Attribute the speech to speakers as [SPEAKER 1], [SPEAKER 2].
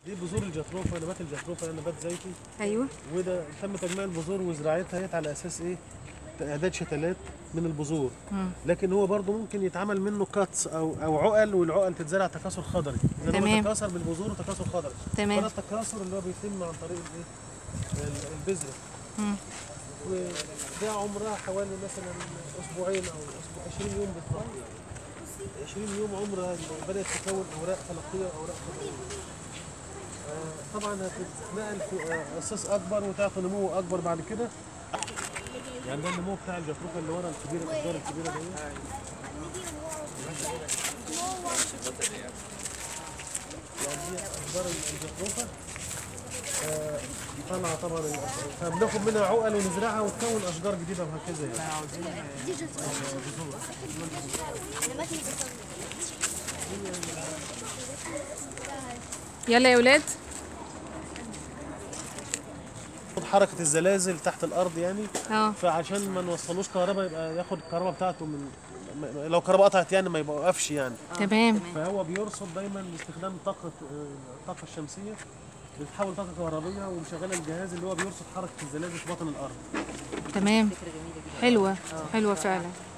[SPEAKER 1] دي بذور الجاتروفا نبات الجاتروفا نبات زيتي
[SPEAKER 2] ايوه
[SPEAKER 1] وده تم تجميع البذور وزراعتها هي على اساس ايه اعداد شتلات من البذور لكن هو برضه ممكن يتعمل منه كاتس او او عقل والعقل تتزرع تكاثر خضري زي ما هو
[SPEAKER 2] تمام.
[SPEAKER 1] تكاثر بالبذور وتكاثر خضري
[SPEAKER 2] تمام.
[SPEAKER 1] فده التكاثر اللي هو بيتم عن طريق الايه ال- البذره
[SPEAKER 2] مم.
[SPEAKER 1] وده عمرها حوالي مثلا اسبوعين او أسبوع 20 يوم بالظبط 20 يوم عمرها اللي بدات تكون اوراق فلقيه واوراق خضريه آه، طبعا هتتنقل في آه، اساس اكبر وتعطي نمو اكبر بعد كده يعني ده النمو بتاع الجاتروفا اللي ورا الكبيره الاشجار الكبيره دي يعني دي اشجار الجاتروفا آه، طالعه طبعا الأش- فبناخد منها عقل ونزرعها وتكون اشجار جديده وهكذا يعني
[SPEAKER 3] دي جزر نبات الجزر
[SPEAKER 2] يلا يا ولاد
[SPEAKER 1] حركه الزلازل تحت الارض يعني
[SPEAKER 2] اه
[SPEAKER 1] فعشان ما نوصلوش كهرباء يبقى ياخد الكهرباء بتاعته من م- لو كهرباء قطعت يعني ما يوقفش يعني
[SPEAKER 2] تمام
[SPEAKER 1] فهو بيرصد دايما باستخدام طاقه آه، الطاقه الشمسيه بتتحول طاقه كهربيه ومشغله الجهاز اللي هو بيرصد حركه الزلازل في بطن الارض
[SPEAKER 2] تمام حلوه حلوه فعلا